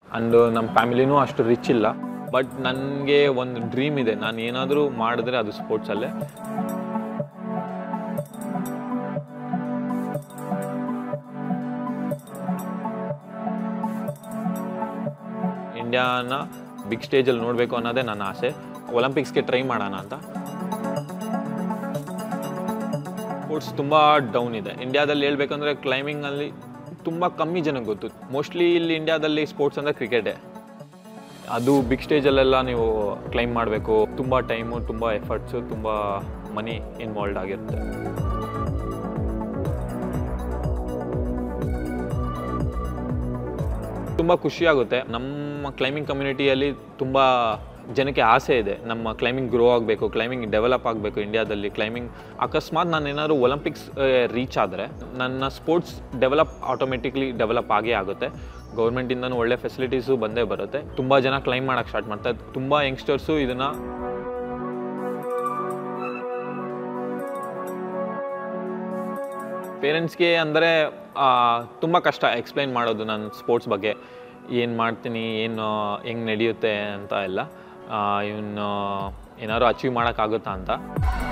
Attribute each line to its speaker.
Speaker 1: and ನಮ್ಮ ಫ್ಯಾಮಿಲಿನೂ ಅಷ್ಟು rich ಇಲ್ಲ ಬಟ್ ನನಗೆ ಒಂದು ಡ್ರೀಮ್ ಇದೆ ನಾನು ಏನಾದರೂ ಮಾಡಿದ್ರೆ ಅದು ಸ್ಪೋರ್ಟ್ಸಲ್ಲೇ ಇಂಡಿಯಾನ ಬಿಗ್ ಸ್ಟೇಜಲ್ಲಿ ನೋಡಬೇಕು ಅನ್ನೋದೇ ನನ್ನ ಆಸೆ ಒಲಿಂಪಿಕ್ಸ್ಗೆ ಟ್ರೈ ಮಾಡೋಣ ಅಂತ ಸ್ಪೋರ್ಟ್ಸ್ ತುಂಬ ಡೌನ್ ಇದೆ ಇಂಡಿಯಾದಲ್ಲಿ ಹೇಳ್ಬೇಕಂದ್ರೆ ಕ್ಲೈಂಬಿಂಗಲ್ಲಿ ತುಂಬ ಕಮ್ಮಿ ಜನಕ್ಕೆ ಗೊತ್ತು ಮೋಸ್ಟ್ಲಿ ಇಲ್ಲಿ ಇಂಡಿಯಾದಲ್ಲಿ ಸ್ಪೋರ್ಟ್ಸ್ ಅಂದರೆ ಕ್ರಿಕೆಟೇ ಅದು ಬಿಗ್ ಸ್ಟೇಜಲ್ಲೆಲ್ಲ ನೀವು ಕ್ಲೈಮ್ ಮಾಡಬೇಕು ತುಂಬ ಟೈಮು ತುಂಬ ಎಫರ್ಟ್ಸು ತುಂಬ ಮನಿ ಇನ್ವಾಲ್ವ್ ಆಗಿರುತ್ತೆ ತುಂಬ ಖುಷಿಯಾಗುತ್ತೆ ನಮ್ಮ ಕ್ಲೈಂಬಿಂಗ್ ಕಮ್ಯುನಿಟಿಯಲ್ಲಿ ತುಂಬ ಜನಕ್ಕೆ ಆಸೆ ಇದೆ ನಮ್ಮ ಕ್ಲೈಂಬಿಂಗ್ ಗ್ರೋ ಆಗಬೇಕು ಕ್ಲೈಂಬಿಂಗ್ ಡೆವಲಪ್ ಆಗಬೇಕು ಇಂಡಿಯಾದಲ್ಲಿ ಕ್ಲೈಂಬಿಂಗ್ ಅಕಸ್ಮಾತ್ ನಾನು ಏನಾದ್ರು ಒಲಿಂಪಿಕ್ಸ್ ರೀಚ್ ಆದರೆ ನನ್ನ ಸ್ಪೋರ್ಟ್ಸ್ ಡೆವಲಪ್ ಆಟೋಮೆಟಿಕ್ಲಿ ಡೆವಲಪ್ ಆಗೇ ಆಗುತ್ತೆ ಗೌರ್ಮೆಂಟಿಂದನೂ ಒಳ್ಳೆ ಫೆಸಿಲಿಟೀಸು ಬಂದೇ ಬರುತ್ತೆ ತುಂಬ ಜನ ಕ್ಲೈಮ್ ಮಾಡೋಕ್ಕೆ ಸ್ಟಾರ್ಟ್ ಮಾಡ್ತಾರೆ ತುಂಬ ಯಂಗ್ಸ್ಟರ್ಸು ಇದನ್ನು ಪೇರೆಂಟ್ಸ್ಗೆ ಅಂದರೆ ತುಂಬ ಕಷ್ಟ ಎಕ್ಸ್ಪ್ಲೈನ್ ಮಾಡೋದು ನಾನು ಸ್ಪೋರ್ಟ್ಸ್ ಬಗ್ಗೆ ಏನು ಮಾಡ್ತೀನಿ ಏನು ಹೆಂಗೆ ನಡೆಯುತ್ತೆ ಅಂತ ಎಲ್ಲ ಇವನು ಏನಾದ್ರು ಅಚೀವ್ ಮಾಡೋಕ್ಕಾಗುತ್ತಾ ಅಂತ